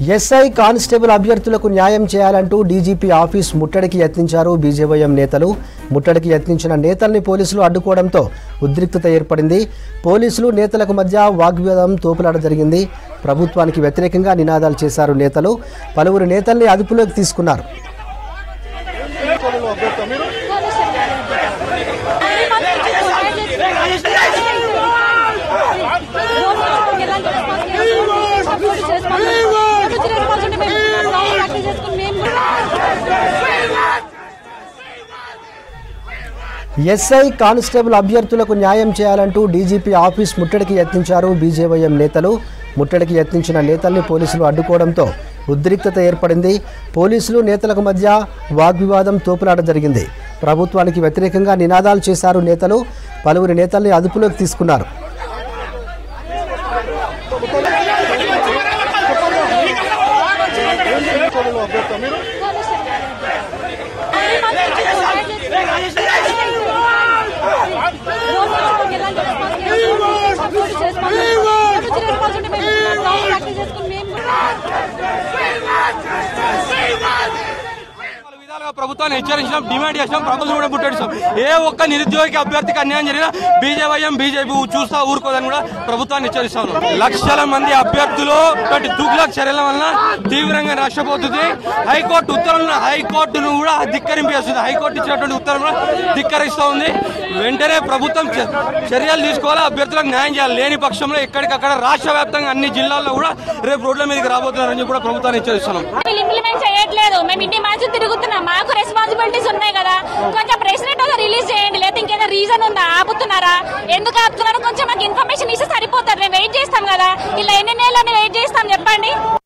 SI constable అభ్యర్థులకు న్యాయం చేయాలంటూ డీజీపీ ఆఫీస్ ముట్టడికి యత్నించారు బీజేవైఎం నేతలు ముట్టడికి యత్నించిన నేతల్ని పోలీసులు అడ్డుకోవడంతో ఉద్రిక్తత ఏర్పడింది పోలీసులు నేతలకు మధ్య వాగ్వివాదం తోపులాట జరిగింది ప్రభుత్వానికి వ్యతిరేకంగా నినాదాలు చేశారు నేతలు పలువురు నేతల్ని అదుపులోకి తీసుకున్నారు ఎస్ఐ కానిస్టేబుల్ అభ్యర్థులకు న్యాయం చేయాలంటూ డీజీపీ ఆఫీస్ ముట్టడికి యత్నించారు బీజేవైఎం నేతలు ముట్టడికి యత్నించిన నేతల్ని పోలీసులు అడ్డుకోవడంతో ఉద్రిక్తత ఏర్పడింది పోలీసులు నేతలకు మధ్య వాగ్వివాదం తోపులాట జరిగింది ప్రభుత్వానికి వ్యతిరేకంగా నినాదాలు చేశారు నేతలు పలువురు నేతల్ని అదుపులోకి తీసుకున్నారు పలు విధాలుగా ప్రభుత్వాన్ని హెచ్చరించడం డిమాండ్ చేసాం ప్రభుత్వం కూడా ముట్టడిస్తాం ఏ ఒక్క నిరుద్యోగి అభ్యర్థికి అన్యాయం జరిగినా బీజేవైఎం బీజేపీ చూస్తా ఊరుకోదని కూడా ప్రభుత్వాన్ని హెచ్చరిస్తాం లక్షల మంది అభ్యర్థులు ఇటువంటి దుగ్లక్ చర్యల వలన తీవ్రంగా నష్టపోతుంది హైకోర్టు ఉత్తర్వులను హైకోర్టును కూడా ధిక్కరింపు చేస్తుంది హైకోర్టు ఇచ్చినటువంటి ఉత్తర్వులు కూడా ధిక్కరిస్తూ ఉంది వెంటనే ప్రభుత్వం చ- చర్యలు తీసుకోవాలి అభ్యర్థులకు న్యాయం చేయాలి లేని పక్షంలో ఎక్కడికక్కడ రాష్ట్ర వ్యాప్తంగా అన్ని జిల్లాల్లో కూడా రేపు రోడ్ల మీదకి రాబోతున్నారని చెప్పి కూడా ప్రభుత్వాన్ని హెచ్చరిస్తున్నాం వీళ్ళు ఇంప్లిమెంట్ చేయట్లేదు మేము ఇంటి మంచి తిరుగుతున్నాం మాకు రెస్పాన్సిబిలిటీస్ ఉన్నాయి కదా కొంచెం ప్రెసిడెంట్ రిలీజ్ చేయండి లేదా ఇంకేదో రీజన్ ఉందా ఆపుతున్నారా ఎందుకు ఆపుతున్నారో కొంచెం మాకు ఇన్ఫర్మేషన్ ఇస్తే సరిపోతారు మేము వెయిట్ చేస్తాం కదా ఇలా ఎన్ని నెలలని వెయిట్ చేస్తాం చెప్పండి